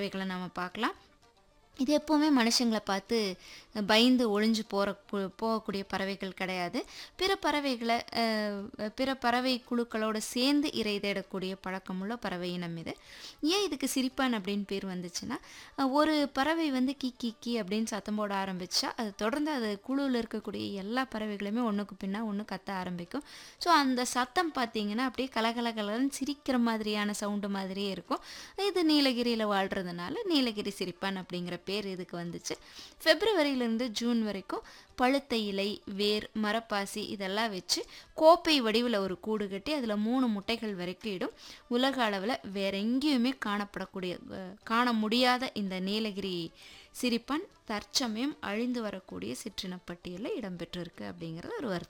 பறவைகளை நம்ம பார்க்கலாம் இது எப்போவுமே மனுஷங்களை பார்த்து பயந்து ஒளிஞ்சு போகிற போகக்கூடிய பறவைகள் கிடையாது பிற பறவைகளை அஹ், பிற பறவை குழுக்களோட சேர்ந்து இறை தேடக்கூடிய பழக்கமுள்ள பறவை இனம் இது ஏன் இதுக்கு சிரிப்பான் அப்படின்னு பேர் வந்துச்சுன்னா அஹ், ஒரு பறவை வந்து கி கி கி அப்படின்னு சத்தம் போட ஆரம்பிச்சா அது தொடர்ந்து அது குழுவில் இருக்கக்கூடிய எல்லா பறவைகளுமே ஒன்றுக்கு பின்னா ஒன்று கத்த ஆரம்பிக்கும் ஸோ அந்த சத்தம் பார்த்தீங்கன்னா அப்படியே கலகல கலன்னு சிரிக்கிற மாதிரியான சவுண்டு மாதிரியே இருக்கும் இது நீலகிரியில் வாழ்கிறதுனால நீலகிரி சிரிப்பான் அப்படிங்கிற பேர் இதுக்கு வந்துச்சு பிப்ரவரியிலேருந்து ஜூன் வரைக்கும் பழுத்த இலை வேர் மரப்பாசி இதெல்லாம் வச்சு கோப்பை வடிவில் ஒரு கூடு கட்டி அதில் மூணு முட்டைகள் வரைக்கும் இடும் உலக அளவில் வேற எங்கேயுமே காணப்படக்கூடிய அஹ், காண முடியாத இந்த நீலகிரி சிரிப்பான் தற்சமயம் அழிந்து வரக்கூடிய சிற்றினப்பட்டியலில் இடம்பெற்றிருக்கு அப்படிங்கிறது ஒரு வருத்தம்